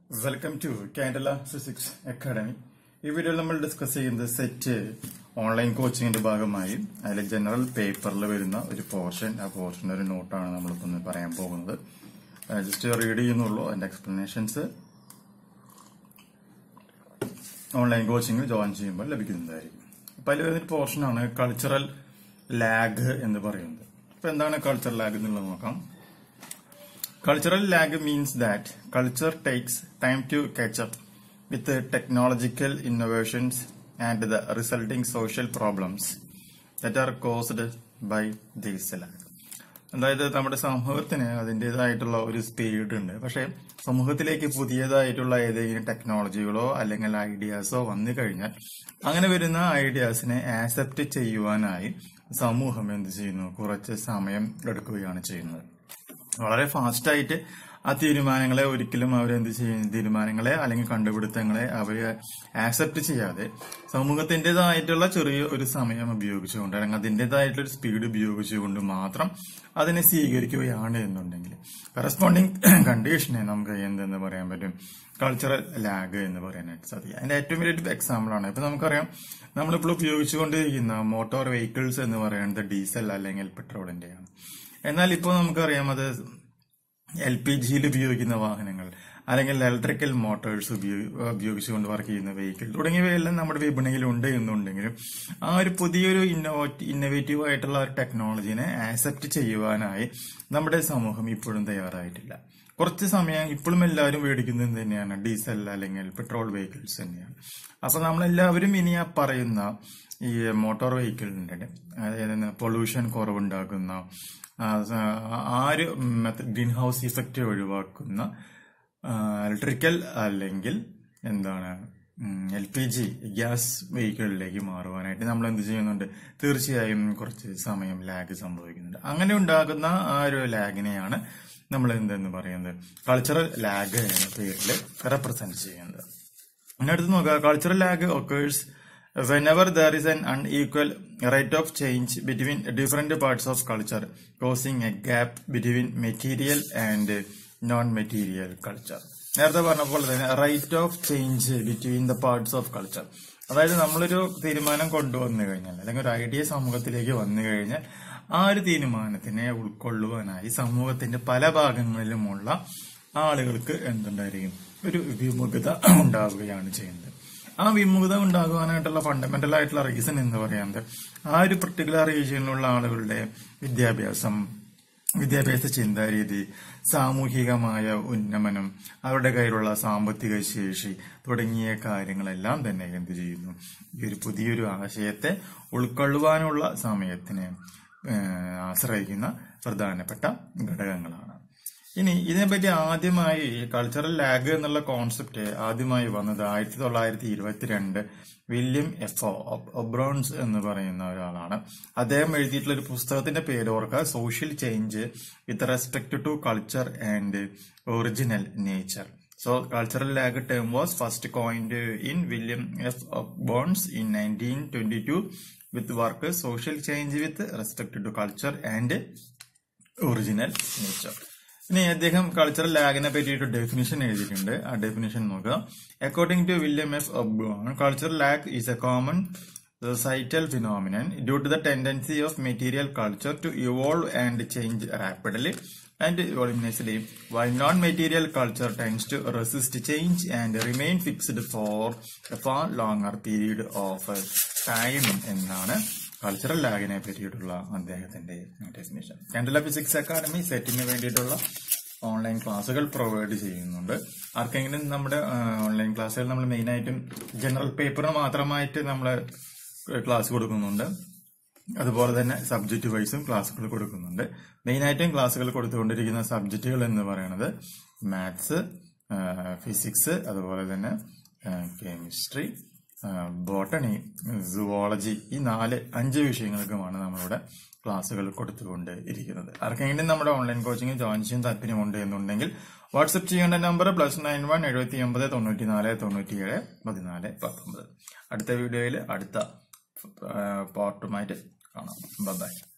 Welcome to Candela physics academy ഈ വീഡിയോയിൽ നമ്മൾ ഡിസ്കസ് ചെയ്യുന്നത് സെറ്റ് ഓൺലൈൻ കോച്ചിങ്ങിന്റെ ഭാഗമായി അതിൽ ജനറൽ പേപ്പറിൽ വരുന്ന ഒരു പോർഷൻ ആ പോർഷന്റെ ഒരു നോട്ടാണ് നമ്മളിപ്പോൾ ഒന്ന് പറയാൻ പോകുന്നത് ജസ്റ്റ് റീഡ് ചെയ്യുന്നുള്ളൂ അതിന്റെ എക്സ്പ്ലനേഷൻസ് ഓൺലൈൻ കോച്ചിങ്ങിൽ ജോയിൻ ചെയ്യുമ്പോൾ ലഭിക്കുന്നതായിരിക്കും അപ്പൊ അതിൽ വരുന്ന പോർഷനാണ് കൾച്ചറൽ ലാഗ് എന്ന് പറയുന്നത് അപ്പൊ എന്താണ് കൾച്ചറൽ ലാഗ് എന്നുള്ളത് നോക്കാം Cultural lag means that culture takes time to catch up with the technological innovations and the resulting social problems that are caused by this lag. അതായത് നമ്മുടെ സമൂഹത്തിന് അതിൻ്റെതായിട്ടുള്ള ഒരു സ്പീഡ് ഉണ്ട് പക്ഷെ സമൂഹത്തിലേക്ക് പുതിയതായിട്ടുള്ള ഏതെങ്കിലും ടെക്നോളജികളോ അല്ലെങ്കിൽ ഐഡിയാസോ വന്നു കഴിഞ്ഞാൽ അങ്ങനെ വരുന്ന ഐഡിയാസിനെ ആക്സെപ്റ്റ് ചെയ്യുവാനായി സമൂഹം എന്ത് ചെയ്യുന്നു കുറച്ച് സമയം എടുക്കുകയാണ് ചെയ്യുന്നത് വളരെ ഫാസ്റ്റ് ആയിട്ട് ആ തീരുമാനങ്ങളെ ഒരിക്കലും അവരെന്ത് ചെയ്യും തീരുമാനങ്ങളെ അല്ലെങ്കിൽ കണ്ടുപിടുത്തങ്ങളെ അവര് ആക്സെപ്റ്റ് ചെയ്യാതെ സമൂഹത്തിന്റേതായിട്ടുള്ള ചെറിയ ഒരു സമയം ഉപയോഗിച്ചുകൊണ്ട് അല്ലെങ്കിൽ അതിന്റേതായിട്ടുള്ള ഒരു സ്പീഡ് ഉപയോഗിച്ചുകൊണ്ട് മാത്രം അതിനെ സ്വീകരിക്കുകയാണ് എന്നുണ്ടെങ്കിൽ കറസ്പോണ്ടിങ് കണ്ടീഷനെ നമുക്ക് എന്തെന്ന് പറയാൻ പറ്റും കൾച്ചറൽ ലാഗ് എന്ന് പറയാനായിട്ട് സാധിക്കും അതിന്റെ ഏറ്റവും വലിയ എക്സാമ്പിൾ ആണ് ഇപ്പൊ നമുക്കറിയാം നമ്മളിപ്പോൾ ഉപയോഗിച്ചുകൊണ്ടിരിക്കുന്ന മോട്ടോർ വെഹിക്കിൾസ് എന്ന് പറയുന്നത് ഡീസൽ അല്ലെങ്കിൽ പെട്രോളിന്റെയാണ് എന്നാൽ ഇപ്പോൾ നമുക്കറിയാം അത് എൽ പി ജിയിൽ ഉപയോഗിക്കുന്ന വാഹനങ്ങൾ അല്ലെങ്കിൽ ഇലക്ട്രിക്കൽ മോട്ടോഴ്സ് ഉപയോഗിച്ചുകൊണ്ട് വർക്ക് ചെയ്യുന്ന വെഹിക്കിൾ തുടങ്ങിയവയെല്ലാം നമ്മുടെ വിപണിയിൽ ഉണ്ട് എന്നുണ്ടെങ്കിലും ആ ഒരു പുതിയൊരു ഇന്നോവേറ്റീവ് ആയിട്ടുള്ള ഒരു ടെക്നോളജിനെ ആക്സെപ്റ്റ് ചെയ്യുവാനായി നമ്മുടെ സമൂഹം ഇപ്പോഴും തയ്യാറായിട്ടില്ല കുറച്ച് സമയം ഇപ്പോഴും എല്ലാവരും മേടിക്കുന്നത് തന്നെയാണ് ഡീസൽ അല്ലെങ്കിൽ പെട്രോൾ വെഹിക്കിൾസ് തന്നെയാണ് അപ്പൊ നമ്മളെല്ലാവരും ഇനി ആ പറയുന്ന ഈ മോട്ടോർ വെഹിക്കിളിന്റെ അതായത് പൊല്യൂഷൻ കുറവുണ്ടാക്കുന്ന ആ ഒരു ഗ്രീൻ ഹൗസ് ഇഫക്റ്റ് ഒഴിവാക്കുന്ന ഇലക്ട്രിക്കൽ അല്ലെങ്കിൽ എന്താണ് എൽ പി ജി ഗ്യാസ് വെഹിക്കിളിലേക്ക് മാറുവാനായിട്ട് നമ്മൾ എന്ത് ചെയ്യുന്നുണ്ട് തീർച്ചയായും കുറച്ച് സമയം ലാഗ് സംഭവിക്കുന്നുണ്ട് അങ്ങനെ ഉണ്ടാകുന്ന ആ ഒരു ലാഗിനെയാണ് നമ്മൾ എന്തെന്ന് പറയുന്നത് കൾച്ചറൽ ലാഗ് എന്ന പേരിൽ റെപ്രസെന്റ് ചെയ്യുന്നത് പിന്നെ അടുത്ത് നോക്കുക cultural lag occurs whenever there is an unequal rate of change between different parts of culture, causing a gap between material and non-material culture. നേരത്തെ പറഞ്ഞ പോലെ തന്നെ rate of change between the parts of culture അതായത് നമ്മളൊരു തീരുമാനം കൊണ്ടുവന്നു കഴിഞ്ഞാൽ അല്ലെങ്കിൽ ഒരു ഐഡിയ സമൂഹത്തിലേക്ക് വന്നു കഴിഞ്ഞാൽ ആ ഒരു തീരുമാനത്തിനെ ഉൾക്കൊള്ളുവാനായി സമൂഹത്തിന്റെ പല ഭാഗങ്ങളിലുമുള്ള ആളുകൾക്ക് എന്തുണ്ടായിരിക്കും ഒരു വിമുഖത ഉണ്ടാവുകയാണ് ചെയ്യുന്നത് ആ വിമുഖത ഉണ്ടാകുവാനായിട്ടുള്ള ഫണ്ടമെന്റൽ ആയിട്ടുള്ള റീസൺ എന്ന് പറയുന്നത് ആ ഒരു പർട്ടിക്കുലർ റീജിയനിലുള്ള ആളുകളുടെ വിദ്യാഭ്യാസം വിദ്യാഭ്യാസ ചിന്താരീതി സാമൂഹികമായ ഉന്നമനം അവരുടെ കയ്യിലുള്ള സാമ്പത്തിക ശേഷി തുടങ്ങിയ കാര്യങ്ങളെല്ലാം തന്നെ എന്ത് ചെയ്യുന്നു ഈ ഒരു പുതിയൊരു ആശയത്തെ ഉൾക്കൊള്ളുവാനുള്ള സമയത്തിനെ ആശ്രയിക്കുന്ന പ്രധാനപ്പെട്ട ഘടകങ്ങളാണ് ഇനി ഇതിനെപ്പറ്റി ആദ്യമായി കൾച്ചറൽ ലാഗ് എന്നുള്ള കോൺസെപ്റ്റ് ആദ്യമായി വന്നത് ആയിരത്തി തൊള്ളായിരത്തി ഇരുപത്തിരണ്ട് വില്യം എഫ് ഒബ്രോൺസ് എന്ന് പറയുന്ന ഒരാളാണ് അദ്ദേഹം എഴുതിയിട്ടുള്ള ഒരു പുസ്തകത്തിന്റെ പേര് ഓർക്കുക social change with respect to culture and original nature so cultural lag term was first coined in William F ബോൺസ് in nineteen twenty two with work social change with respect to culture and original nature ഇനി അദ്ദേഹം cultural ലാഗിനെ പറ്റിയിട്ട് definition എഴുതിയിട്ടുണ്ട് ആ definition നോക്കുക according to William F Ogburn cultural lag is a common societal phenomenon due to the tendency of material culture to evolve and change rapidly and voluminously, while non-material culture tends to resist change and remain fixed for a far longer period of time എന്നാണ് കൾച്ചറൽ ലാഗിനെ പറ്റിയിട്ടുള്ള അദ്ദേഹത്തിന്റെ definition candela physics academy സെറ്റിന് വേണ്ടിയിട്ടുള്ള online ക്ലാസ്സുകൾ provide ചെയ്യുന്നുണ്ട് ആർക്കെങ്കിലും നമ്മുടെ ഓൺലൈൻ ക്ലാസ്സുകൾ നമ്മൾ മെയിനായിട്ടും ജനറൽ പേപ്പറിന് മാത്രമായിട്ട് നമ്മൾ ക്ലാസ് കൊടുക്കുന്നുണ്ട് അതുപോലെ തന്നെ സബ്ജക്റ്റ് വൈസും ക്ലാസ്സുകൾ കൊടുക്കുന്നുണ്ട് മെയിനായിട്ടും ക്ലാസ്സുകൾ കൊടുത്തുകൊണ്ടിരിക്കുന്ന സബ്ജക്റ്റുകൾ എന്ന് പറയുന്നത് മാത്സ് ഫിസിക്സ് അതുപോലെ തന്നെ കെമിസ്ട്രി ബോട്ടണി സുവോളജി ഈ നാല് അഞ്ച് വിഷയങ്ങൾക്കുമാണ് നമ്മളിവിടെ ക്ലാസ്സുകൾ കൊടുത്തുകൊണ്ട് ഇരിക്കുന്നത് ആർക്കെങ്കിലും നമ്മുടെ ഓൺലൈൻ കോച്ചിങ് ജോയിൻ ചെയ്യാൻ താല്പര്യമുണ്ട് എന്നുണ്ടെങ്കിൽ വാട്സപ്പ് ചെയ്യേണ്ട നമ്പർ പ്ലസ് നയൻ വൺ എഴുപത്തി ഒമ്പത് തൊണ്ണൂറ്റി നാല് തൊണ്ണൂറ്റിയേഴ് പതിനാല് പത്തൊമ്പത് അടുത്ത വീഡിയോയിൽ അടുത്ത പാർട്ടുമായിട്ട് കാണാം ബൈ